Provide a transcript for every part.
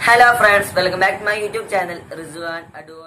hello friends welcome back to my YouTube channel Rizwan Adoor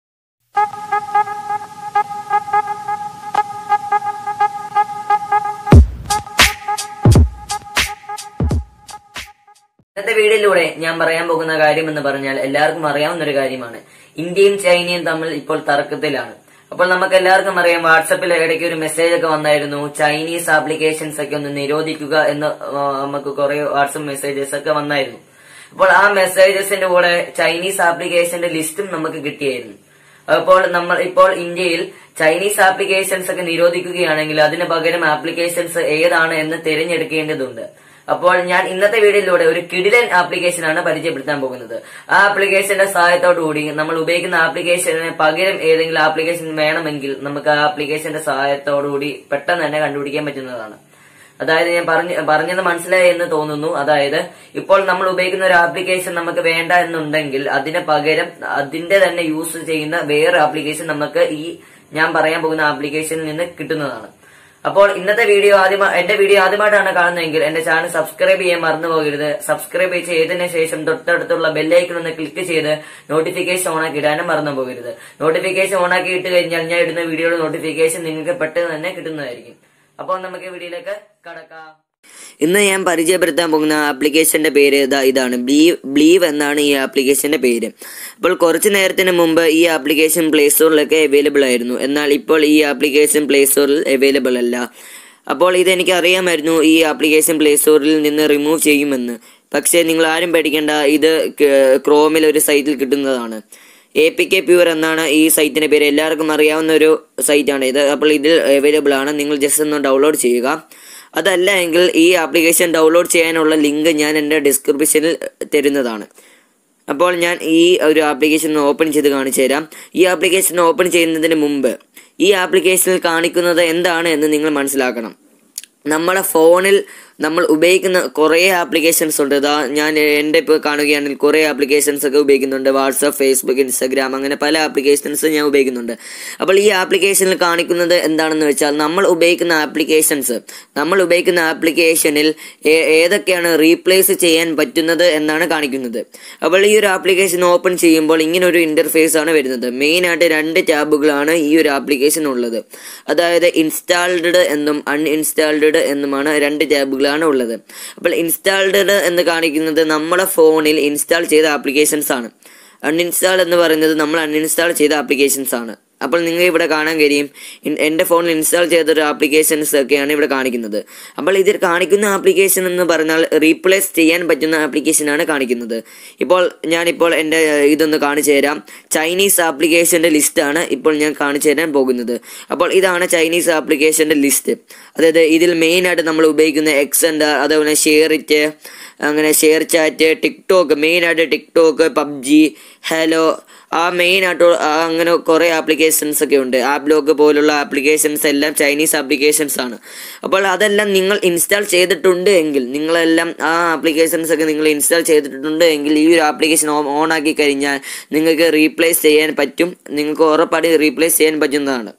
ഇന്നത്തെ വീഡിയോയിലൂടെ ഞാൻ പറയാൻ പോകുന്ന കാര്യം എന്ന് പറഞ്ഞാൽ എല്ലാവർക്കും അറിയാവുന്ന ഒരു കാര്യമാണ് ഇന്ത്യയും ചൈനയും തമ്മിൽ ഇപ്പോൾ തർക്കത്തിലാണ് അപ്പോൾ നമുക്ക് എല്ലാവർക്കും അറിയാം വാട്സപ്പിൽ ഇടയ്ക്ക് ഒരു മെസ്സേജ് ഒക്കെ വന്നായിരുന്നു ചൈനീസ് ആപ്ലിക്കേഷൻസ് ഒക്കെ ഒന്ന് നിരോധിക്കുക എന്ന് ആ, നമുക്ക് കുറെ വാട്സപ്പ് മെസ്സേജസ് ഒക്കെ വന്നായിരുന്നു അപ്പോൾ ആ മെസ്സേജസിന്റെ കൂടെ ചൈനീസ് ആപ്ലിക്കേഷന്റെ ലിസ്റ്റും നമുക്ക് കിട്ടിയായിരുന്നു അപ്പോൾ നമ്മൾ ഇപ്പോൾ ഇന്ത്യയിൽ ചൈനീസ് ആപ്ലിക്കേഷൻസ് ഒക്കെ നിരോധിക്കുകയാണെങ്കിൽ അതിന് പകരം ആപ്ലിക്കേഷൻസ് ഏതാണ് എന്ന് തിരഞ്ഞെടുക്കേണ്ടതുണ്ട് അപ്പോൾ ഞാൻ ഇന്നത്തെ വീഡിയോയിലൂടെ ഒരു കിടിലൻ ആപ്ലിക്കേഷൻ ആണ് പരിചയപ്പെടുത്താൻ പോകുന്നത് ആ ആപ്ലിക്കേഷന്റെ സഹായത്തോടുകൂടി നമ്മൾ ഉപയോഗിക്കുന്ന ആപ്ലിക്കേഷന് പകരം ഏതെങ്കിലും ആപ്ലിക്കേഷൻ വേണമെങ്കിൽ നമുക്ക് ആ ആപ്ലിക്കേഷന്റെ സഹായത്തോടുകൂടി പെട്ടെന്ന് തന്നെ കണ്ടുപിടിക്കാൻ പറ്റുന്നതാണ് അതായത് ഞാൻ പറഞ്ഞ പറഞ്ഞത് മനസ്സിലായി എന്ന് തോന്നുന്നു അതായത് ഇപ്പോൾ നമ്മൾ ഉപയോഗിക്കുന്ന ഒരു ആപ്ലിക്കേഷൻ നമുക്ക് വേണ്ട എന്നുണ്ടെങ്കിൽ അതിന് പകരം അതിന്റെ തന്നെ യൂസ് ചെയ്യുന്ന വേറെ ആപ്ലിക്കേഷൻ നമുക്ക് ഈ ഞാൻ പറയാൻ പോകുന്ന ആപ്ലിക്കേഷനിൽ നിന്ന് കിട്ടുന്നതാണ് അപ്പോൾ ഇന്നത്തെ വീഡിയോ ആദ്യം എന്റെ വീഡിയോ ആദ്യമായിട്ടാണ് കാണുന്നതെങ്കിൽ എന്റെ ചാനൽ സബ്സ്ക്രൈബ് ചെയ്യാൻ മറന്നു പോകരുത് സബ്സ്ക്രൈബ് ചെയ്തതിനു ശേഷം തൊട്ടടുത്തുള്ള ബെല്ലൈക്കൺ ഒന്ന് ക്ലിക്ക് ചെയ്ത് നോട്ടിഫിക്കേഷൻ ഓണാക്കി ഇടാനും മറന്നു പോകരുത് നോട്ടിഫിക്കേഷൻ ഓണാക്കി ഇട്ട് കഴിഞ്ഞാൽ ഞാൻ ഇടുന്ന വീഡിയോയുടെ നോട്ടിഫിക്കേഷൻ നിങ്ങൾക്ക് പെട്ടെന്ന് തന്നെ കിട്ടുന്നതായിരിക്കും അപ്പോൾ നമുക്ക് വീഡിയോയിലേക്ക് കടക്കാം ഇന്ന് ഞാൻ പരിചയപ്പെടുത്താൻ പോകുന്ന ആപ്ലിക്കേഷന്റെ പേര് ഇതാ ഇതാണ് ബ്ലീവ് ബ്ലീവ് എന്നാണ് ഈ ആപ്ലിക്കേഷന്റെ പേര് അപ്പോൾ കുറച്ച് നേരത്തിന് മുമ്പ് ഈ ആപ്ലിക്കേഷൻ പ്ലേ സ്റ്റോറിലൊക്കെ അവൈലബിൾ ആയിരുന്നു എന്നാൽ ഇപ്പോൾ ഈ ആപ്ലിക്കേഷൻ പ്ലേ സ്റ്റോറിൽ അവൈലബിൾ അല്ല അപ്പോൾ ഇതെനിക്ക് അറിയാമായിരുന്നു ഈ ആപ്ലിക്കേഷൻ പ്ലേ സ്റ്റോറിൽ നിന്ന് റിമൂവ് ചെയ്യുമെന്ന് പക്ഷേ നിങ്ങൾ ആരും പേടിക്കേണ്ട ഇത് ക്രോമിൽ ഒരു സൈറ്റിൽ കിട്ടുന്നതാണ് എ പി കെ പ്യൂർ എന്നാണ് ഈ സൈറ്റിന്റെ പേര് എല്ലാവർക്കും അറിയാവുന്ന ഒരു സൈറ്റാണ് ഇത് അപ്പോൾ ഇതിൽ അവൈലബിൾ ആണ് നിങ്ങൾ ജസ്റ്റ് ഒന്ന് ഡൗൺലോഡ് ചെയ്യുക അതല്ല എങ്കിൽ ഈ ആപ്ലിക്കേഷൻ ഡൗൺലോഡ് ചെയ്യാനുള്ള ലിങ്ക് ഞാൻ എൻ്റെ ഡിസ്ക്രിപ്ഷനിൽ തരുന്നതാണ് അപ്പോൾ ഞാൻ ഈ ഒരു ആപ്ലിക്കേഷൻ ഓപ്പൺ ചെയ്ത് കാണിച്ചു തരാം ഈ ആപ്ലിക്കേഷൻ ഓപ്പൺ ചെയ്യുന്നതിന് മുമ്പ് ഈ ആപ്ലിക്കേഷനിൽ കാണിക്കുന്നത് എന്താണ് എന്ന് നിങ്ങൾ മനസ്സിലാക്കണം നമ്മുടെ ഫോണിൽ നമ്മൾ ഉപയോഗിക്കുന്ന കുറേ ആപ്ലിക്കേഷൻസ് ഉണ്ട് ഇതാ ഞാൻ എൻ്റെ ഇപ്പോൾ കാണുകയാണെങ്കിൽ കുറേ ആപ്ലിക്കേഷൻസ് ഒക്കെ ഉപയോഗിക്കുന്നുണ്ട് വാട്സപ്പ് ഫേസ്ബുക്ക് ഇൻസ്റ്റാഗ്രാം അങ്ങനെ പല ആപ്ലിക്കേഷൻസ് ഞാൻ ഉപയോഗിക്കുന്നുണ്ട് അപ്പോൾ ഈ ആപ്ലിക്കേഷനിൽ കാണിക്കുന്നത് എന്താണെന്ന് വെച്ചാൽ നമ്മൾ ഉപയോഗിക്കുന്ന ആപ്ലിക്കേഷൻസ് നമ്മൾ ഉപയോഗിക്കുന്ന ആപ്ലിക്കേഷനിൽ ഏ- ഏതൊക്കെയാണ് റീപ്ലേസ് ചെയ്യാൻ പറ്റുന്നത് എന്നാണ് കാണിക്കുന്നത് അപ്പോൾ ഈ ഒരു ആപ്ലിക്കേഷൻ ഓപ്പൺ ചെയ്യുമ്പോൾ ഇങ്ങനെ ഒരു ഇന്റർഫേസ് ആണ് വരുന്നത് മെയിൻ ആയിട്ട് രണ്ട് ടാബുകളാണ് ഈ ഒരു ആപ്ലിക്കേഷൻ ഉള്ളത് അതായത് ഇൻസ്റ്റാൾഡ് എന്നും അൺഇൻസ്റ്റാൾഡ് എന്നുമാണ് രണ്ട് ടാബുകളാണ് ഉള്ളത് അപ്പോൾ ഇൻസ്റ്റാൾഡ് എന്ന് കാണിക്കുന്നത് നമ്മുടെ ഫോണിൽ ഇൻസ്റ്റാൾ ചെയ്ത ആപ്ലിക്കേഷൻസ് ആണ് അൺഇൻസ്റ്റാൾ എന്ന് പറയുന്നത് നമ്മൾ അൺഇൻസ്റ്റാൾ ചെയ്ത ആപ്ലിക്കേഷൻസ് ആണ് അപ്പോൾ നിങ്ങൾ ഇവിടെ കാണാൻ കഴിയും ഇൻ- എൻ്റെ ഫോണിൽ ഇൻസ്റ്റാൾ ചെയ്ത ഒരു ആപ്ലിക്കേഷൻസ് ഒക്കെയാണ് ഇവിടെ കാണിക്കുന്നത് അപ്പോൾ ഇതിൽ കാണിക്കുന്ന ആപ്ലിക്കേഷൻ എന്ന് പറഞ്ഞാൽ റീപ്ലേസ് ചെയ്യാൻ പറ്റുന്ന ആപ്ലിക്കേഷനാണ് കാണിക്കുന്നത് ഇപ്പോൾ ഞാനിപ്പോൾ എൻ്റെ ഏഹ്, ഇതൊന്ന് കാണിച്ചു തരാം ചൈനീസ് ആപ്ലിക്കേഷൻ്റെ ലിസ്റ്റാണ് ഇപ്പോൾ ഞാൻ കാണിച്ചു തരാൻ പോകുന്നത് അപ്പോൾ ഇതാണ് ചൈനീസ് ആപ്ലിക്കേഷൻ്റെ ലിസ്റ്റ് അതായത് ഇതിൽ മെയിനായിട്ട് നമ്മൾ ഉപയോഗിക്കുന്ന എക്സ് ഉണ്ട് അതേപോലെ ഷെയർ ഇറ്റ് അങ്ങനെ ഷെയർ ചാറ്റ് ടിക്ടോക്ക് മെയിനായിട്ട് ടിക്ടോക്ക് പബ്ജി ഹലോ ആ മെയിൻ ആയിട്ട് അങ്ങനെ കുറേ ആപ്ലിക്കേഷൻസ് ഒക്കെ ഉണ്ട് ആപ്പ് ലോക്ക് പോലുള്ള ആപ്ലിക്കേഷൻസ് എല്ലാം ചൈനീസ് ആപ്ലിക്കേഷൻസ് ആണ് അപ്പോൾ അതെല്ലാം നിങ്ങൾ ഇൻസ്റ്റാൾ ചെയ്തിട്ടുണ്ട് എങ്കിൽ നിങ്ങളെല്ലാം ആ ആപ്ലിക്കേഷൻസ് ഒക്കെ നിങ്ങൾ ഇൻസ്റ്റാൾ ചെയ്തിട്ടുണ്ട് എങ്കിൽ ഈ ഒരു ആപ്ലിക്കേഷൻ ഓൺ ആക്കി കഴിഞ്ഞാൽ നിങ്ങൾക്ക് റീപ്ലേസ് ചെയ്യാൻ പറ്റും നിങ്ങൾക്ക് ഉറപ്പായിട്ട് റീപ്ലേസ് ചെയ്യാൻ പറ്റുന്നതാണ്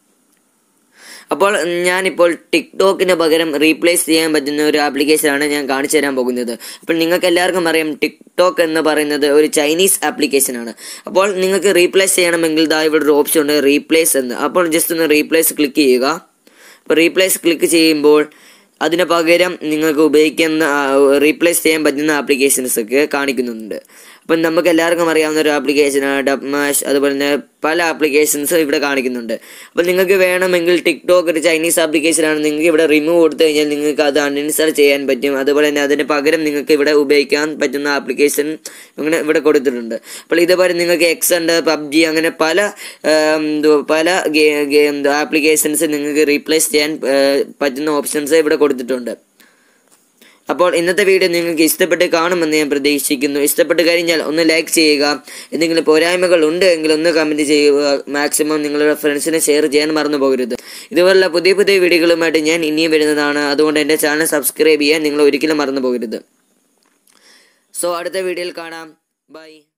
അപ്പോൾ ഞാനിപ്പോൾ ടിക്ടോക്കിന് പകരം റീപ്ലേസ് ചെയ്യാൻ പറ്റുന്ന ഒരു ആപ്ലിക്കേഷനാണ് ഞാൻ കാണിച്ചു തരാൻ പോകുന്നത് അപ്പോൾ നിങ്ങൾക്ക് എല്ലാവർക്കും അറിയാം ടിക്ടോക്ക് എന്ന് പറയുന്നത് ഒരു ചൈനീസ് ആപ്ലിക്കേഷൻ ആണ് അപ്പോൾ നിങ്ങൾക്ക് റീപ്ലേസ് ചെയ്യണമെങ്കിൽ ദാ ഇവിടെ ഒരു ഓപ്ഷൻ ഉണ്ട് റീപ്ലേസ് എന്ന് അപ്പോൾ ജസ്റ്റ് ഒന്ന് റീപ്ലേസ് ക്ലിക്ക് ചെയ്യുക അപ്പോൾ റീപ്ലേസ് ക്ലിക്ക് ചെയ്യുമ്പോൾ അതിന് പകരം നിങ്ങൾക്ക് ഉപയോഗിക്കുന്ന റീപ്ലേസ് ചെയ്യാൻ പറ്റുന്ന ആപ്ലിക്കേഷൻസ് ഒക്കെ കാണിക്കുന്നുണ്ട് അപ്പം നമുക്ക് എല്ലാവർക്കും അറിയാവുന്ന ഒരു ആപ്ലിക്കേഷനാണ് ഡബ് മാഷ് അതുപോലെ തന്നെ പല ആപ്ലിക്കേഷൻസ് ഇവിടെ കാണിക്കുന്നുണ്ട് അപ്പം നിങ്ങൾക്ക് വേണമെങ്കിൽ ടിക്ടോക്ക് ഒരു ചൈനീസ് ആപ്ലിക്കേഷനാണ് നിങ്ങൾക്ക് ഇവിടെ റിമൂവ് കൊടുത്തു കഴിഞ്ഞാൽ നിങ്ങൾക്ക് അത് അൺഇൻസ്റ്റാൾ ചെയ്യാൻ പറ്റും അതുപോലെ തന്നെ അതിന് പകരം നിങ്ങൾക്ക് ഇവിടെ ഉപയോഗിക്കാൻ പറ്റുന്ന ആപ്ലിക്കേഷൻ അങ്ങനെ ഇവിടെ കൊടുത്തിട്ടുണ്ട് അപ്പോൾ ഇതുപോലെ നിങ്ങൾക്ക് എക്സ് ഉണ്ട് പബ്ജി അങ്ങനെ പല ആം, എന്തുവാ, പല ഗെയിം ആപ്ലിക്കേഷൻസ് നിങ്ങൾക്ക് റീപ്ലേസ് ചെയ്യാൻ ആ, പറ്റുന്ന ഓപ്ഷൻസ് ഇവിടെ കൊടുത്തിട്ടുണ്ട് അപ്പോൾ ഇന്നത്തെ വീഡിയോ നിങ്ങൾക്ക് ഇഷ്ടപ്പെട്ട് കാണുമെന്ന് ഞാൻ പ്രതീക്ഷിക്കുന്നു ഇഷ്ടപ്പെട്ട് കഴിഞ്ഞാൽ ഒന്ന് ലൈക്ക് ചെയ്യുക എന്തെങ്കിലും പോരായ്മകൾ ഉണ്ട് എങ്കിൽ ഒന്ന് കമൻറ്റ് ചെയ്യുക മാക്സിമം നിങ്ങളുടെ ഫ്രണ്ട്സിനെ ഷെയർ ചെയ്യാൻ മറന്നു പോകരുത് ഇതുപോലുള്ള പുതിയ പുതിയ വീഡിയോകളുമായിട്ട് ഞാൻ ഇനിയും വരുന്നതാണ് അതുകൊണ്ട് എൻ്റെ ചാനൽ സബ്സ്ക്രൈബ് ചെയ്യാൻ നിങ്ങൾ ഒരിക്കലും മറന്നു പോകരുത് സോ അടുത്ത വീഡിയോയിൽ കാണാം ബൈ